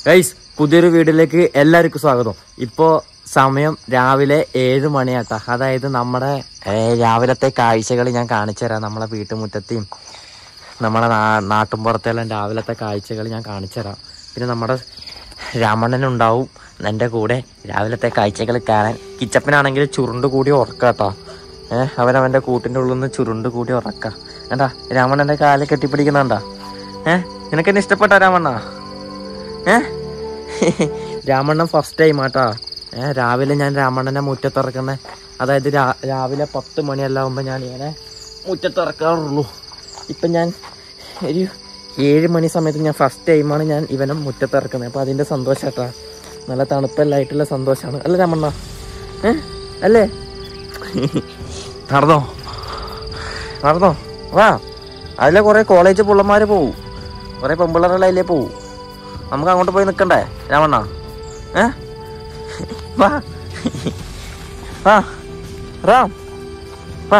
Guys പുതിയൊരു വീഡിയോയിലേക്ക് എല്ലാവർക്കും സ്വാഗതം ഇപ്പോൾ സമയം രാവിലെ ഏഴ് മണിയാട്ടാ അതായത് നമ്മുടെ ഏ, രാവിലത്തെ കാഴ്ചകൾ ഞാൻ കാണിച്ചു തരാം നമ്മളെ വീട്ടുമുറ്റത്തെയും നമ്മുടെ നാ നാട്ടുമ്പുറത്തെല്ലാം രാവിലത്തെ കാഴ്ചകൾ ഞാൻ കാണിച്ചു തരാം പിന്നെ നമ്മുടെ രാമണ്ണനുണ്ടാവും എൻ്റെ കൂടെ രാവിലത്തെ കാഴ്ചകൾ കാണാൻ കിച്ചപ്പനാണെങ്കിൽ ചുരുണ്ട് കൂടി ഉറക്കാട്ടോ ഏഹ് അവനവൻ്റെ കൂട്ടിൻ്റെ ഉള്ളിൽ നിന്ന് ചുരുണ്ട് കൂടി ഉറക്കാം എന്താ രാമണ്ണൻ്റെ കാല് കെട്ടിപ്പിടിക്കുന്നുണ്ടാ ഏഹ് നിനക്കെന്നെ ഇഷ്ടപ്പെട്ട രാമണ്ണ ഏ രാമണ്ണൻ ഫസ്റ്റ് ടൈം ആട്ടാ ഏ രാവിലെ ഞാൻ രാമണ്ണനെ മുറ്റത്തിറക്കുന്ന അതായത് രാ- രാവിലെ പത്ത് മണിയെല്ലാം ആകുമ്പോൾ ഞാൻ ഇങ്ങനെ മുറ്റത്തിറക്കാറുള്ളൂ ഇപ്പം ഞാൻ ഒരു ഏഴ് മണി സമയത്ത് ഞാൻ ഫസ്റ്റ് ടൈമാണ് ഞാൻ ഇവനെ മുറ്റത്തിറക്കുന്നത് അപ്പോൾ അതിൻ്റെ സന്തോഷാട്ടാ നല്ല തണുപ്പെല്ലായിട്ടുള്ള സന്തോഷമാണ് അല്ലേ രാമണ്ണ ഏ അല്ലേ നടന്നോ നടന്നോ വാ അതിലെ കുറേ കോളേജ് പിള്ളമാർ പോവും കുറേ പെമ്പിള്ളറെല്ലാം അതിലേ പോവും നമുക്ക് അങ്ങോട്ട് പോയി നിൽക്കണ്ടേ രാമണ്ണ ഏ വാ വാ റാം വാ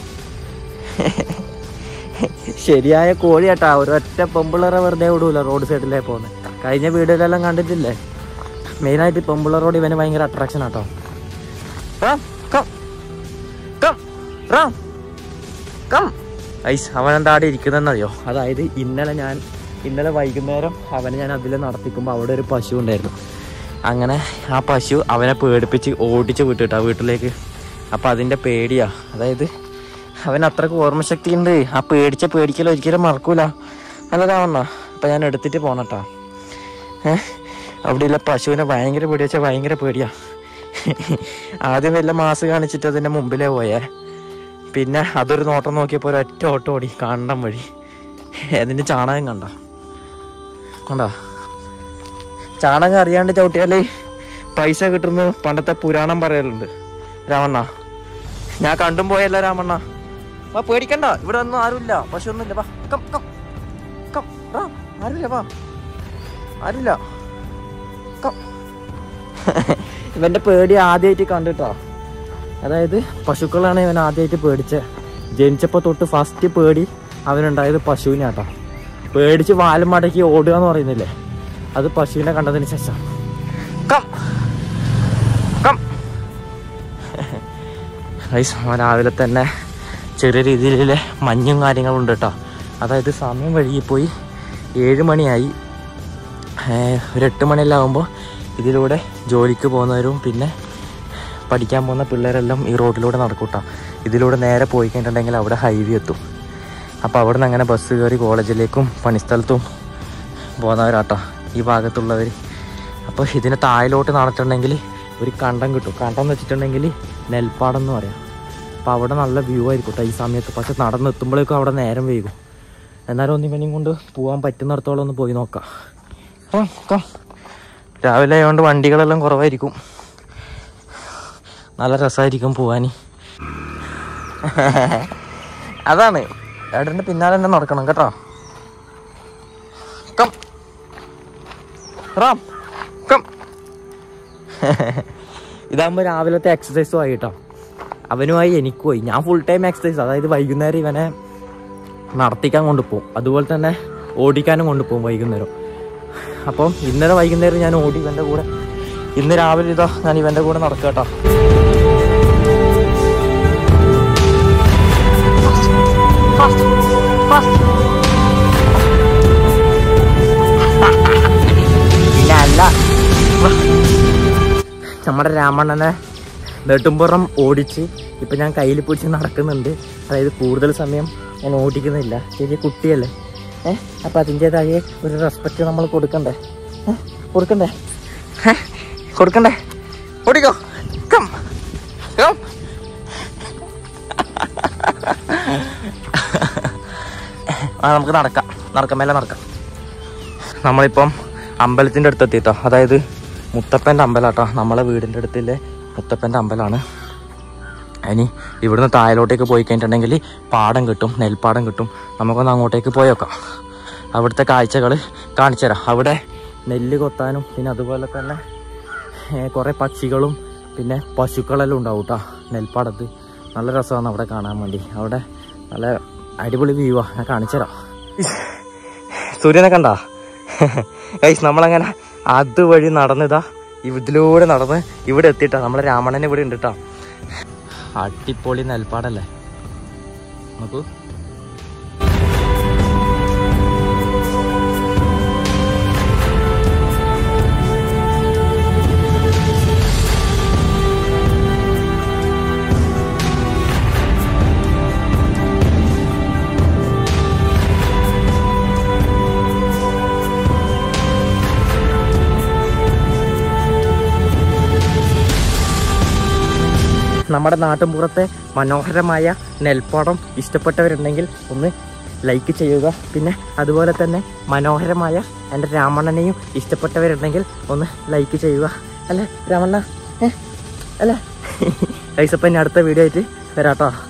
ശരിയായ കോഴിയാട്ടാ ഒരൊറ്റ പെമ്പിള്ളറെ വെറുതെ വിടൂല റോഡ് സൈഡിലേ പോകുന്നത് കഴിഞ്ഞ വീഡിയോയിലെല്ലാം കണ്ടിട്ടില്ലേ മെയിനായിട്ട് പെമ്പിള്ളറോട് ഇവന് ഭയങ്കര attraction auto Ram come come Ram come ഐസ് അവൻ എന്താ അവിടെ ഇരിക്കുന്നതെന്നറിയോ അതായത് ഇന്നലെ ഞാൻ ഇന്നലെ വൈകുന്നേരം അവനെ ഞാൻ അതിൽ നടത്തിക്കുമ്പോൾ അവിടെ ഒരു പശു ഉണ്ടായിരുന്നു അങ്ങനെ ആ പശു അവനെ പേടിപ്പിച്ച് ഓടിച്ച് വിട്ടിട്ടാ വീട്ടിലേക്ക് അപ്പം അതിൻ്റെ പേടിയാ അതായത് അവൻ അത്രക്ക് ഓർമ്മശക്തി ഉണ്ട് ആ പേടിച്ച പേടിക്കൽ ഒരിക്കലും മറക്കൂല നല്ലതാവണ്ണ അപ്പം ഞാൻ എടുത്തിട്ട് പോണട്ടാ ഏഹ് അവിടെയുള്ള പശുവിനെ ഭയങ്കര പേടി വെച്ചാൽ ഭയങ്കര പേടിയാ ആദ്യം വല്ല മാസ് കാണിച്ചിട്ട് അതിൻ്റെ മുമ്പിലേ പോയേ പിന്നെ അതൊരു നോട്ടം നോക്കിയപ്പോൾ ഒരൊറ്റ ഓട്ടം ഓടി കണ്ടം വഴി അതിൻ്റെ ചാണകം കണ്ട കണ്ട ചാണകം അറിയാണ്ട് ചവിട്ടിയാലേ പൈസ കിട്ടുന്നു പണ്ടത്തെ പുരാണം പറയലുണ്ട് രാമണ്ണ ഞാൻ കണ്ടും പോയല്ല രാമണ്ണ വാ പേടിക്കണ്ട ഇവിടെ ഒന്നും ആരുമില്ല പശു ഒന്നുമില്ല വാ കം കം കം റാ ആരുമില്ല വാ ആരുമില്ല കം ഇവന്റെ പേടി ആദ്യമായിട്ട് കണ്ടിട്ടോ അതായത് പശുക്കളാണ് ഇവൻ ആദ്യമായിട്ട് പേടിച്ചത് ജനിച്ചപ്പോൾ തൊട്ട് ഫസ്റ്റ് പേടി അവനുണ്ടായത് പശുവിനാട്ടോ പേടിച്ച് വാലും മടക്കി ഓടുക എന്ന് പറയുന്നില്ലേ അത് പശുവിനെ കണ്ടതിന് ശേഷം കം കം ഗൈസ്, അവൻ രാവിലെ തന്നെ ചെറിയ രീതിയിലെ മഞ്ഞും കാര്യങ്ങളും ഉണ്ട് കേട്ടോ അതായത് സമയം വഴുകിപ്പോയി ഏഴ് മണിയായി ഏഹ് ഒരു എട്ട് മണിയെല്ലാം ആകുമ്പോൾ ഇതിലൂടെ ജോലിക്ക് പോകുന്നവരും പിന്നെ പഠിക്കാൻ പോകുന്ന പിള്ളേരെല്ലാം ഈ റോഡിലൂടെ നടക്കൂട്ടാ ഇതിലൂടെ നേരെ പോയി കഴിഞ്ഞിട്ടുണ്ടെങ്കിൽ അവിടെ ഹൈവേ എത്തും അപ്പോൾ അവിടെ നിന്ന് അങ്ങനെ ബസ് കയറി കോളേജിലേക്കും പണിസ്ഥലത്തും പോകുന്നവരാട്ടോ ഈ ഭാഗത്തുള്ളവർ അപ്പോൾ ഇതിന് താഴിലോട്ട് നടന്നിട്ടുണ്ടെങ്കിൽ ഒരു കണ്ടം കിട്ടും കണ്ടം എന്ന് വെച്ചിട്ടുണ്ടെങ്കിൽ നെൽപ്പാടം എന്ന് പറയാം അപ്പോൾ അവിടെ നല്ല വ്യൂ ആയിരിക്കും കേട്ടോ ഈ സമയത്ത് പക്ഷെ നടന്നെത്തുമ്പോഴേക്കും അവിടെ നേരം വൈകും എന്നാലും ഒന്ന് ഇവനെയും കൊണ്ട് പോകാൻ പറ്റുന്നിടത്തോളം ഒന്ന് പോയി നോക്കാം ആ കം രാവിലെ ആയതുകൊണ്ട് വണ്ടികളെല്ലാം കുറവായിരിക്കും നല്ല രസമായിരിക്കും പോവാൻ അതാണ് ഏട്ടൻ്റെ പിന്നാലെ തന്നെ നടക്കണം കേട്ടോ കം റാം കം ഇതാകുമ്പോൾ രാവിലത്തെ എക്സസൈസും ആയി കേട്ടോ അവനുമായി എനിക്കുമായി ഞാൻ ഫുൾ ടൈം എക്സസൈസ് അതായത് വൈകുന്നേരം ഇവനെ നടത്തിക്കാൻ കൊണ്ടുപോകും അതുപോലെ തന്നെ ഓടിക്കാനും കൊണ്ടുപോകും വൈകുന്നേരം അപ്പം ഇന്നലെ വൈകുന്നേരം ഞാൻ ഓടി ഇവൻ്റെ കൂടെ ഇന്ന് രാവിലെ ഇതാ ഞാൻ ഇവൻ്റെ കൂടെ നടക്കുക കേട്ടോ പിന്നെ അല്ല നമ്മുടെ രാമണ്ണനെ നെട്ടുംപുറം ഓടിച്ച് ഇപ്പം ഞാൻ കയ്യിൽ പിടിച്ച് നടക്കുന്നുണ്ട് അതായത് കൂടുതൽ സമയം ഞാൻ ഓടിക്കുന്നില്ല ചെറിയ കുട്ടിയല്ലേ ഏ അപ്പം അതിൻ്റെതായ ഒരു റെസ്പെക്റ്റ് നമ്മൾ കൊടുക്കണ്ടേ ഏ? കൊടുക്കണ്ടേ ഏ? കൊടുക്കണ്ടേ ഓടിക്കോ കം കം ആ നമുക്ക് നടക്കാം നടക്കാം മേലെ നടക്കാം നമ്മളിപ്പം അമ്പലത്തിൻ്റെ അടുത്ത് എത്തിട്ടോ അതായത് മുത്തപ്പൻ്റെ അമ്പലാട്ടോ നമ്മളെ വീടിൻ്റെ അടുത്തില്ലേ മുത്തപ്പൻ്റെ അമ്പലമാണ് ഇനി ഇവിടുന്ന് താഴോട്ടേക്ക് പോയി കഴിഞ്ഞിട്ടുണ്ടെങ്കിൽ പാടം കിട്ടും നെൽപ്പാടം കിട്ടും നമുക്കൊന്ന് അങ്ങോട്ടേക്ക് പോയേക്കാം അവിടുത്തെ കാഴ്ചകൾ കാണിച്ചു തരാം അവിടെ നെല്ല് കൊത്താനും പിന്നെ അതുപോലെ തന്നെ കുറേ പക്ഷികളും പിന്നെ പശുക്കളെല്ലാം ഉണ്ടാവും കേട്ടോ നെൽപ്പാടത്ത് നല്ല രസമാണ് അവിടെ കാണാൻ വേണ്ടി അവിടെ നല്ല അടിപൊളി വ്യൂവാ ഞാൻ കാണിച്ചു തരാം സൂര്യനെ കണ്ട ഗൈസ് നമ്മളങ്ങനെ അതുവഴി നടന്നിതാ ഇതിലൂടെ നടന്ന് ഇവിടെ എത്തിയിട്ടാ നമ്മളെ രാമണൻ ഇവിടെ ഉണ്ട് കേട്ടോ അടിപൊളി നെൽപ്പാടല്ലേ നോക്കൂ നമ്മുടെ നാട്ടിൻപുറത്തെ മനോഹരമായ നെൽപ്പാടം ഇഷ്ടപ്പെട്ടവരുണ്ടെങ്കിൽ ഒന്ന് ലൈക്ക് ചെയ്യുക പിന്നെ അതുപോലെ തന്നെ മനോഹരമായ എൻ്റെ രാമണ്ണനെയും ഇഷ്ടപ്പെട്ടവരുണ്ടെങ്കിൽ ഒന്ന് ലൈക്ക് ചെയ്യുക അല്ലേ രാമണ്ണ ഏ അല്ലേ കൈസപ്പൻ അടുത്ത വീഡിയോ ആയിട്ട് വരാട്ടോ